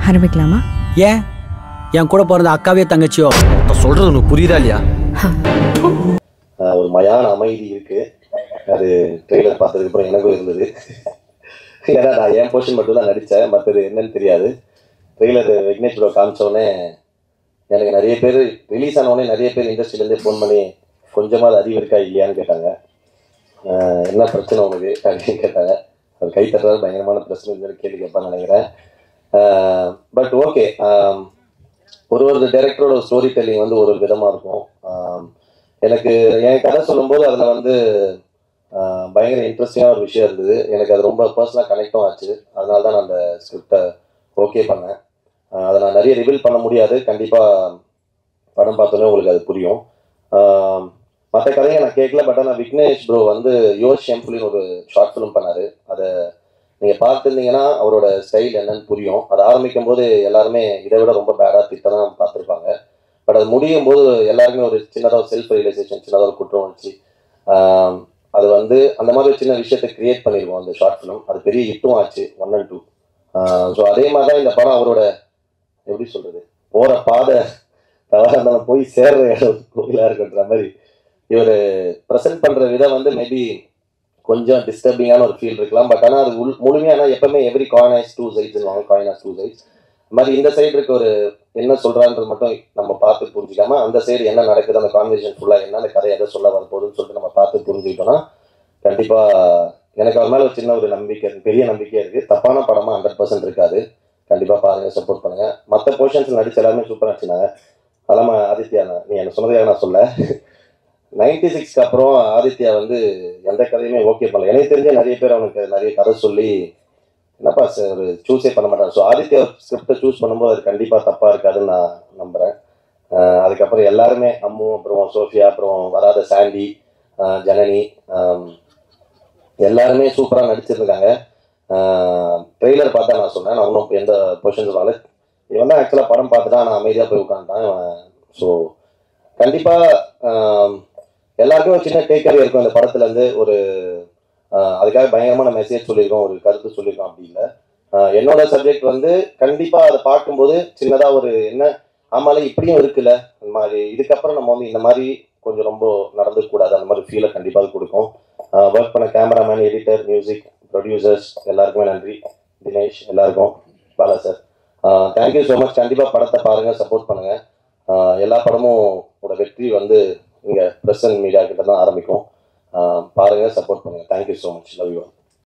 ஆரம்பிக்கலாமா ஏன் என் கூட பிறந்த அக்காவே தங்கச்சியோ நான் சொல்றது உனக்கு புரியுதா இல்லையா ஆஹ் ஒரு மயான அமைதி இருக்கு அது ட்ரெய்லர் பார்த்ததுக்கு அப்புறம் எனக்கும் இருந்தது ஏன்னா நான் என் போர்ஷன் மட்டும் தான் நடித்தேன் மற்றது என்னன்னு தெரியாது ட்ரெய்லர் விக்னேஷ் ப்ரோ காமிச்சோடனே எனக்கு நிறைய பேர் ரிலீஸ் ஆனவுடனே நிறைய பேர் இண்டஸ்ட்ரியிலேருந்தே ஃபோன் பண்ணி கொஞ்சமாக அது அறிவு இருக்கா இல்லையான்னு கேட்டாங்க ஆஹ் என்ன பிரச்சனை உனக்கு அப்படின்னு கேட்டாங்க அவர் கை தட்டுறது பயங்கரமான பிரச்சனை சொல்லி கேள்வி கேட்பான்னு நினைக்கிறேன் பட் ஓகே ஒரு ஒரு டேரக்டரோட ஸ்டோரி டெல்லிங் வந்து ஒரு ஒரு விதமாக இருக்கும் ஆம், எனக்கு என் கதை சொல்லும்போது அதில் வந்து ஆஹ், பயங்கர இன்ட்ரெஸ்டிங்கான ஒரு விஷயம் இருந்தது எனக்கு அது ரொம்ப பர்சனலாக கனெக்டும் ஆச்சு அதனால தான் நான் அந்த ஸ்கிரிப்டை ஓகே பண்ணேன் ஆஹ், அதை நான் நிறைய ரிவீல் பண்ண முடியாது கண்டிப்பாக படம் பார்த்தோன்னே உங்களுக்கு அது புரியும் மற்ற கதையை நான் கேட்கல பட் ஆனால் விக்னேஷ் ப்ரோ வந்து யோஷ் ஷெம்புலின்னு ஒரு ஷார்ட் ஃபிலிம் பண்ணார் அதை நீங்கள் பார்த்துருந்தீங்கன்னா அவரோட ஸ்டைல் என்னன்னு புரியும் அது ஆரம்பிக்கும் போது எல்லாருமே இதை விட ரொம்ப பேடாக திட்டதான் பார்த்துருப்பாங்க பட் அது முடியும் போது எல்லாருமே ஒரு சின்னதாக ஒரு செல்ஃப் ரியலைசேஷன் சின்னதாக ஒரு குற்றம் வச்சு அது வந்து அந்த மாதிரி ஒரு சின்ன விஷயத்தை கிரியேட் பண்ணிடுவோம் அந்த ஷார்ட் ஃபிலிம் அது பெரிய ஹிட்டும் ஆச்சு ஒன் அண்ட் டூ ஸோ அதே மாதிரி தான் இந்த படம் அவரோட எப்படி சொல்றது போகிற பாதை தவறாக இருந்தாலும் போய் சேர்ற இடம் கோயிலாக இருக்குன்ற மாதிரி இவர் ப்ரெசென்ட் பண்ணுற விதம் வந்து மேபி கொஞ்சம் டிஸ்டர்பிங்கான ஒரு ஃபீல் இருக்கலாம் பட் ஆனால் அது உள் முழுமையான எப்பவுமே every coin has two sides coin has two sides மாதிரி இந்த சைடு இருக்க ஒரு என்ன சொல்றான்றது மட்டும் நம்ம பார்த்து புரிஞ்சுக்காம அந்த சைடு என்ன நடக்குது அந்த கான்வர்சேஷன் ஃபுல்லாக என்ன அந்த கதை எதை சொல்ல வரப்போகுதுன்னு சொல்லிட்டு நம்ம பார்த்து புரிஞ்சுக்கிட்டோம்னா கண்டிப்பா எனக்கு அவர் மேல ஒரு சின்ன ஒரு நம்பிக்கை இருக்கு பெரிய நம்பிக்கையா இருக்கு தப்பான படமா ஹண்ட்ரட் பர்சன்ட் இருக்காது கண்டிப்பா பாருங்க சப்போர்ட் பண்ணுங்க மற்ற போர்ஷன்ஸ் நடிச்ச எல்லாருமே சூப்பராக நடிச்சினாங்க அதெல்லாம் ஆதித்யா நான் நீ என்ன சொன்னதையாக நான் சொல்ல நைன்டி சிக்ஸ்க்கு அப்புறம் ஆதித்யா வந்து எந்த கதையுமே ஓகே பண்ணல எனக்கு தெரிஞ்ச நிறைய பேர் அவனுக்கு நிறைய கதை சொல்லி என்னப்பா சார் ஒரு சூஸே பண்ண மாட்டாங்க ஸோ ஆதித்யா ஸ்கிரிப்டை சூஸ் பண்ணும்போது அது கண்டிப்பாக தப்பாக இருக்காதுன்னு நான் நம்புகிறேன் அதுக்கப்புறம் எல்லாருமே அம்மு அப்புறம் சோஃபியா அப்புறம் வராத சாண்டி ஆஹ் ஜனனி ஆம், எல்லாருமே சூப்பராக நடிச்சிருக்காங்க ட்ரெய்லர் பார்த்தா நான் சொன்னேன் நான் ஒன்றும் எந்த பொசிஷன்ஸ் வரல இவன் தான் ஆக்சுவலாக படம் பார்த்துட்டா நான் அமைதியாக போய் உட்காந்துட்டான் ஸோ கண்டிப்பாக எல்லாருக்கும் ஒரு சின்ன டேக்கர் இருக்கும் இந்த படத்துலேருந்து ஒரு ஆஹ் அதுக்காக பயங்கரமான மெசேஜ் சொல்லியிருக்கோம் ஒரு கருத்து சொல்லியிருக்கோம் அப்படி இல்லை ஆஹ் என்னோட சப்ஜெக்ட் வந்து கண்டிப்பாக அதை பார்க்கும்போது சின்னதாக ஒரு என்ன ஆமால இப்படியும் இருக்குல்ல இந்த மாதிரி இதுக்கப்புறம் நம்ம வந்து இந்த மாதிரி கொஞ்சம் ரொம்ப நடந்துக்க கூடாது அந்த மாதிரி ஃபீலை கண்டிப்பாக அது கொடுக்கும் ஒர்க் பண்ண கேமராமேன் எடிட்டர் மியூசிக் ப்ரொடியூசர்ஸ் எல்லாருக்குமே நன்றி தினேஷ் எல்லாருக்கும் Bala sir thank you so much கண்டிப்பாக படத்தை பாருங்கள் சப்போர்ட் பண்ணுங்கள் எல்லா படமும் ஓட வெற்றி வந்து இங்கே ப்ரெஸ் அண்ட் மீடியா கிட்ட தான் ஆரம்பிக்கும் ஆஹ் பாருங்க சப்போர்ட் பண்ணுங்க thank you so much love you